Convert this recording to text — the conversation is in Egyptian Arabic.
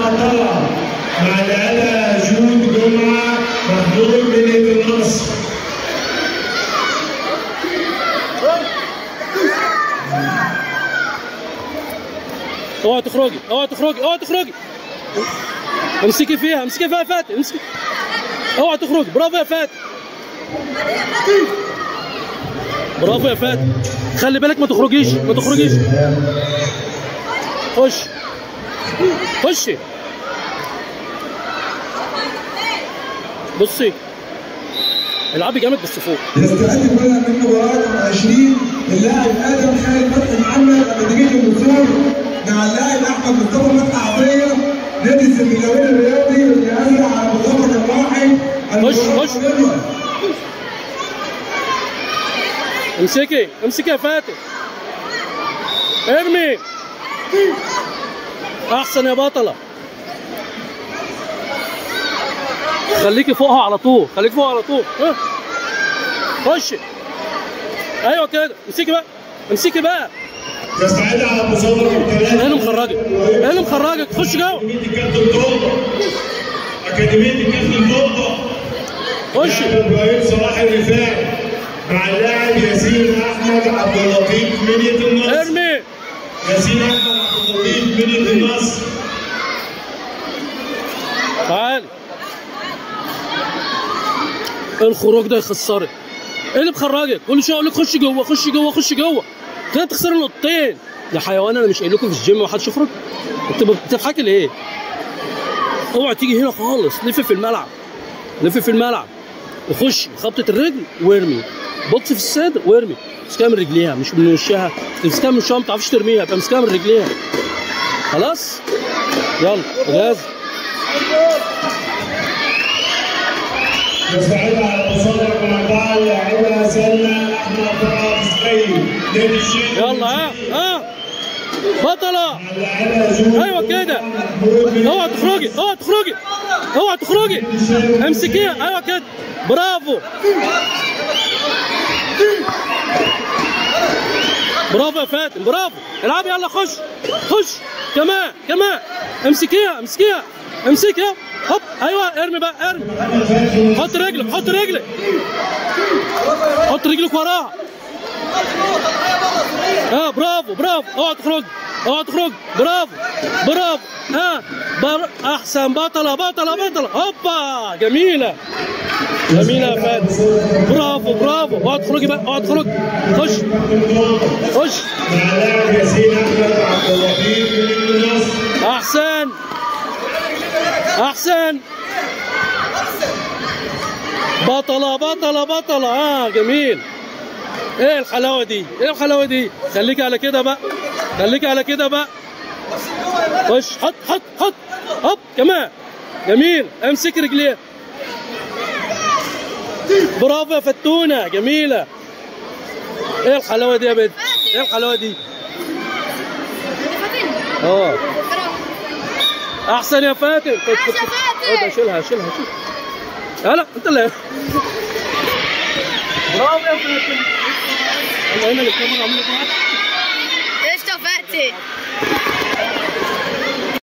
عطله مع العلا جود جمعه محمود من النصر اوعى تخرجي اوعى تخرجي اوعى تخرجي امسكي فيها امسكي فيها يا فاتن امسكي اوعى تخرجي برافو يا فاتن برافو يا فاتن خلي بالك ما تخرجيش ما تخرجيش خش خشي بصي العبي جامد بس فوق يستعد كل من مباراة رقم 20 اللاعب ادم خالد فتحي محمد نتيجة الوصول مع اللاعب احمد مصطفى فتحي عطية نادي السنغالي الرياضي والجهاز على بطولة رقم واحد خش، خش. امسكي امسكي يا فاتن ارمي احسن يا بطله خليكي فوقها على طول خليكي فوق على طول ها خشي ايوه كده امسكي بقى امسكي بقى يستعد على المصادرة رقم ايه ثلاثة اللي مخرجك ايه اللي مخرجك خش جوه أكاديمية الكابتن طوبة أكاديمية الكابتن طوبة خش لاعب إبراهيم صلاح الرفاعي مع اللاعب ياسين أحمد عبد اللطيف منية النصر ارمي ياسين أحمد عبد اللطيف منية النصر تعالي الخروج ده يخسرك ايه اللي مخرجك كل شويه اقول لك خش جوه خش جوه خش جوه كده تخسري نقطتين يا حيوان انا مش قايل لكم في الجيم ما حدش يخرج انت بتضحكي ليه اوعى تيجي هنا خالص لف في الملعب لف في الملعب وخش خبطه الرجل وارمي بص في الصدر وارمي امسكها من رجليها مش من وشها تمسكها من وشها ما تعرفش ترميها فامسكها من رجليها خلاص يلا جاهز يستعد على المصادرة رقم أربعة اللاعبة سلمى أحمد طه مسكين نادي الشيخ يلا ها ها بطلة اللاعبة جود ايوه كده محمود اوعى تخرجي اوعى تخرجي اوعى تخرجي امسكيها ايوه كده برافو برافو يا فاتن برافو العبي يلا خش خش كمان كمان امسكيها امسكيها امسكيها هوب ايوه ارمي بقى ارمي حط رجلك حط رجلك حط رجلك وراها اه برافو برافو اوعى تخرج اوعى تخرج برافو برافو ها بر... احسن بطله بطله بطله هوبا جميله جميله يا فاتن برافو برافو اوعى تخرجي بقى اوعى تخرجي خش خش مع اللاعب ياسين أحمد عبد اللطيف منية النصر احسن احسن بطلة بطلة بطلة اه جميل ايه الحلاوة دي ايه الحلاوة دي خليك على كده بقى خليك على كده بقى خش حط حط حط هوب كمان جميل امسك رجليه برافو يا فتونة جميلة ايه الحلاوة دي يا بنت ايه الحلاوة دي اه احسن يا فاتن كنت كنت فاتن. ايه ده شيلها شيلها شيلها لا لا انت اللي برافو يا فاتن يلا هنا الكاميرا عامله كده قشطة فاتن